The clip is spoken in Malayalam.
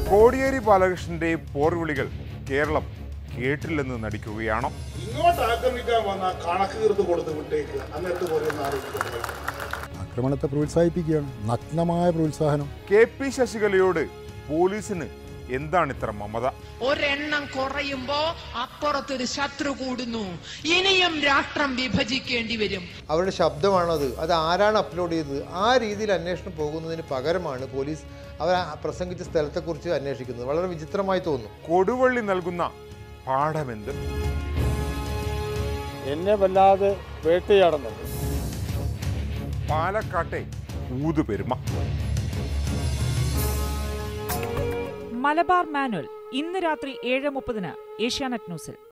കോടിയേരി ബാലകൃഷ്ണന്റെ പോർവിളികൾ കേരളം കേട്ടില്ലെന്ന് നടിക്കുകയാണോ ഇങ്ങോട്ട് ആക്രമിക്കാൻ വന്ന കണക്ക് തീർത്ത് കൊടുത്ത് വിട്ടേക്ക് അന്നത്തെ പോലെ ഒന്നും ആലോചിക്കുന്നത് ആക്രമണത്തെ പ്രോത്സാഹിപ്പിക്കുകയാണ് നഗ്നമായ പ്രോത്സാഹനം കെ പി ശശികലയോട് പോലീസിന് എന്താണ് ഇത്ര മമത ഒരെണ്ണം കുറയുമ്പോ അപ്പുറത്തൊരു ശത്രു കൂടുന്നു ഇനിയും രാഷ്ട്രം വിഭജിക്കേണ്ടി വരും അവരുടെ ശബ്ദമാണത് അത് ആരാണ് അപ്ലോഡ് ചെയ്തത് ആ രീതിയിൽ അന്വേഷണം പോകുന്നതിന് പകരമാണ് പോലീസ് അവർ ആ പ്രസംഗിച്ച സ്ഥലത്തെക്കുറിച്ച് അന്വേഷിക്കുന്നത് വളരെ വിചിത്രമായി തോന്നുന്നു കൊടുവള്ളി നൽകുന്ന പാഠമെന്ത് എന്നെ വല്ലാതെ വേട്ടയാടുന്നുണ്ട് പാലക്കാട്ടെ ഊതുപെരുമ മലബാർ മാനുവൽ ഇന്ന് രാത്രി ഏഴ് മുപ്പതിന് ഏഷ്യാനെറ്റ് ന്യൂസിൽ